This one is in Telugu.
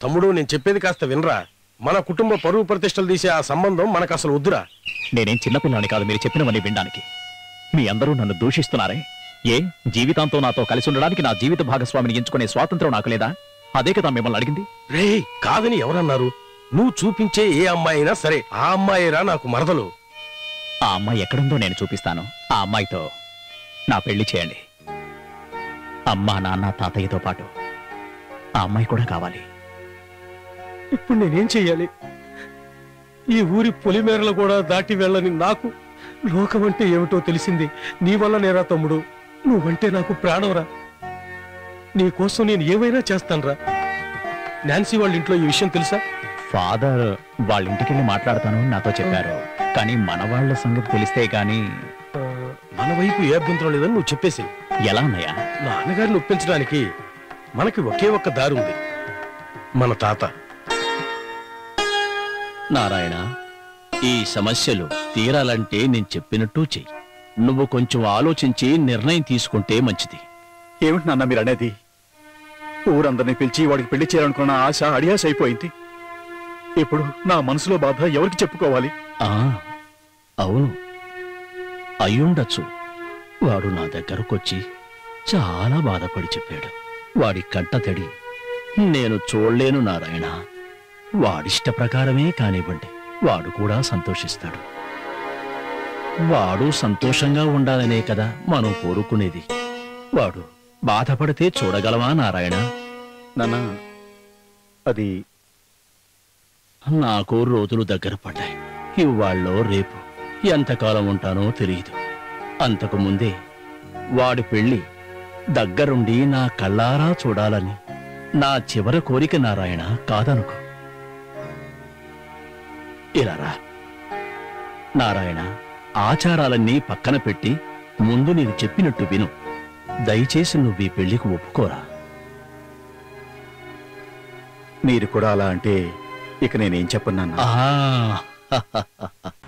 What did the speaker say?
తమ్ముడు నేను చెప్పేది కాస్త వినరా మన కుటుంబ పరువు ప్రతిష్టలు తీసే ఆ సంబంధం మనకు అసలు వద్దురా నేనేం చిన్నపిల్లని కాదు మీరు చెప్పినవన్నీ వినడానికి మీ అందరూ నన్ను దూషిస్తున్నారే ఏ జీవితాంతో నాతో కలిసి ఉండడానికి నా జీవిత భాగస్వామిని ఎంచుకునే స్వాతంత్రం నాకు లేదా అదే కదా మిమ్మల్ని అడిగింది రే కాదని ఎవరన్నారు నువ్వు చూపించే ఏ అమ్మాయి అయినా సరే ఆ అమ్మాయిరా నాకు మరదలు ఆ అమ్మాయి ఎక్కడుందో నేను చూపిస్తాను ఆ అమ్మాయితో నా పెళ్లి చేయండి అమ్మా నాన్న తాతయ్యతో పాటు ఆ అమ్మాయి కూడా కావాలి ఇప్పుడు నేనేం చెయ్యాలి ఈ ఊరి పొలిమేరలు కూడా దాటి వెళ్ళని నాకు లోకం అంటే ఏమిటో తెలిసింది నీ వల్ల నేరా తమ్ముడు నువ్వంటే నాకు ప్రాణంరా నీ కోసం నేను ఏమైనా చేస్తానురా నాన్సీ వాళ్ళ ఇంట్లో ఈ విషయం తెలుసా ఫాదర్ వాళ్ళ ఇంటికెళ్ళి మాట్లాడతాను అని నాతో చెప్పారు కానీ మన వాళ్ళ సంగతి తెలిస్తే గాని ఆ, మన వైపు ఏ అభ్యంతరం లేదని నువ్వు చెప్పేసి ఎలా అన్నయ్యా నాన్నగారిని ఒప్పించడానికి మనకి ఒకే ఒక్క దారి ఉంది మన తాత నారాయణ ఈ సమస్యలు తీరాలంటే నేను చెప్పినట్టు చెయ్యి నువ్వు కొంచెం ఆలోచించి నిర్ణయం తీసుకుంటే మంచిది ఏమిటి నాన్న మీరు అనేది ఊరందరినీ పిలిచి వాడికి పెళ్లి చేయాలనుకున్న ఆశ అడియాస అయిపోయింది ఇప్పుడు నా మనసులో బాధ ఎవరికి చెప్పుకోవాలి ఆ అవును అయ్యుండొచ్చు వాడు నా దగ్గరకొచ్చి చాలా బాధపడి చెప్పాడు వాడి కంట తడి నేను చూడలేను నారాయణ వాడిష్ట ప్రకారమే కానివ్వండి వాడు కూడా సంతోషిస్తాడు వాడు సంతోషంగా ఉండాలనే కదా మనం కోరుకునేది వాడు బాధపడితే చూడగలవా నారాయణ నాన్న అది నాకు రోజులు దగ్గర పడ్డాయి ఇవాళ్ళో రేపు ఎంతకాలం ఉంటానో తెలియదు అంతకు ముందే వాడి పెళ్లి దగ్గరుండి నా కళ్ళారా చూడాలని నా చివరి కోరిక నారాయణ కాదనుకో ఇలా రా నారాయణ ఆచారాలన్నీ పక్కన పెట్టి ముందు నేను చెప్పినట్టు విను దయచేసి నువ్వు ఈ పెళ్లికి ఒప్పుకోరా మీరు కూడా అలా అంటే ఇక నేనేం చెప్పను నాన్న ఆ